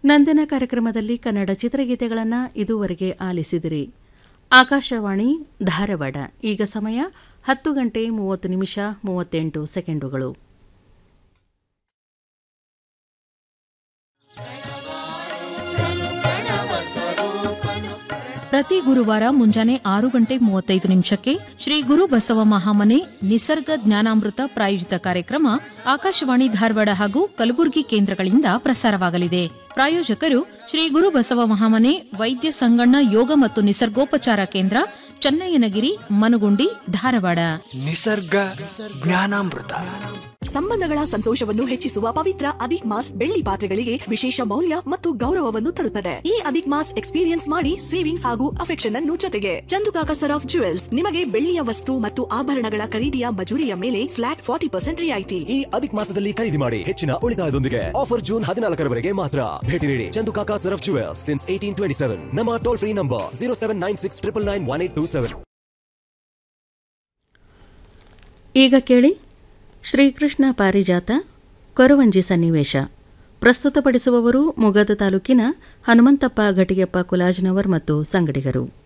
ನಂದಿನ ಕಾರ್ಯಕ್ರಮದಲ್ಲಿ ಕನ್ನಡ ಚಿತ್ರಗೀತೆಗಳನ್ನು ಇದುವರೆಗೆ ಆಲಿಸಿದಿರಿ ಆಕಾಶವಾಣಿ ಧಾರವಾಡ ಈಗ ಸಮಯ ಹತ್ತು ಗಂಟೆ ಮೂವತ್ತು ನಿಮಿಷ ಮೂವತ್ತೆಂಟು ಸೆಕೆಂಡುಗಳು ಪ್ರತಿ ಗುರುವಾರ ಮುಂಜಾನೆ ಆರು ಗಂಟೆ ಮೂವತ್ತೈದು ನಿಮಿಷಕ್ಕೆ ಶ್ರೀ ಗುರು ಬಸವ ಮಹಾಮನೆ ನಿಸರ್ಗ ಜ್ಞಾನಾಮೃತ ಪ್ರಾಯೋಜಿತ ಕಾರ್ಯಕ್ರಮ ಆಕಾಶವಾಣಿ ಧಾರವಾಡ ಹಾಗೂ ಕಲಬುರಗಿ ಕೇಂದ್ರಗಳಿಂದ ಪ್ರಸಾರವಾಗಲಿದೆ ಪ್ರಾಯೋಜಕರು ಶ್ರೀ ಗುರು ಬಸವ ಮಹಾಮನೆ ವೈದ್ಯ ಸಂಗಣ್ಣ ಯೋಗ ಮತ್ತು ನಿಸರ್ಗೋಪಚಾರ ಕೇಂದ್ರ ಚನ್ನಯ್ಯನಗಿರಿ ಮನುಗುಂಡಿ ಧಾರವಾಡ ನಿಸರ್ಗ ಜ್ಞಾನಾಮೃತ ಸಂಬಂಧಗಳ ಸಂತೋಷವನ್ನು ಹೆಚ್ಚಿಸುವ ಪವಿತ್ರ ಅದಿಕ್ ಮಾಸ್ ಬೆಳ್ಳಿ ಪಾತ್ರೆಗಳಿಗೆ ವಿಶೇಷ ಮೌಲ್ಯ ಮತ್ತು ಗೌರವವನ್ನು ತರುತ್ತದೆ ಈ ಅದಿಕ್ ಮಾಸ್ ಎಕ್ಸ್ಪೀರಿಯನ್ಸ್ ಮಾಡಿ ಸೇವಿಂಗ್ಸ್ ಹಾಗೂ ಅಫೆಕ್ಷನ್ ಅನ್ನು ಜೊತೆಗೆ ಚಂದುಕಾಕ ಸರ್ ಆಫ್ ಜುವೆಲ್ಸ್ ನಿಮಗೆ ಬೆಳ್ಳಿಯ ವಸ್ತು ಮತ್ತು ಆಭರಣಗಳ ಖರೀದಿಯ ಮಜೂರಿಯ ಮೇಲೆ ಫ್ಲಾಟ್ ಫಾರ್ಟಿ ಪರ್ಸೆಂಟ್ ರಿಯಾಯಿತಿ ಈ ಅಧಿಕ ಮಾಸದಲ್ಲಿ ಖರೀದಿ ಮಾಡಿ ಹೆಚ್ಚಿನ ಉಳಿತಾಯದೊಂದಿಗೆ ಆಫರ್ ಜೂನ್ ಹದಿನಾಲ್ಕರವರೆಗೆ ಮಾತ್ರ ಭೇಟಿ ನೀಡಿ Chandukaka Saraf jewel since eighteen twenty seven ನಮ್ಮ toll free number zero seven nine six triple nine one eight two seven ಈಗ ಕೇಳಿ ಶ್ರೀಕೃಷ್ಣ ಪಾರಿಜಾತ ಕೊರವಂಜಿ ಸನ್ನಿವೇಶ ಪ್ರಸ್ತುತಪಡಿಸುವವರು ಮುಗದ ತಾಲೂಕಿನ ಹನುಮಂತಪ್ಪ ಘಟಿಗೆಪ್ಪ ಕುಲಾಜ್ನವರ್ ಮತ್ತು ಸಂಗಡಿಗರು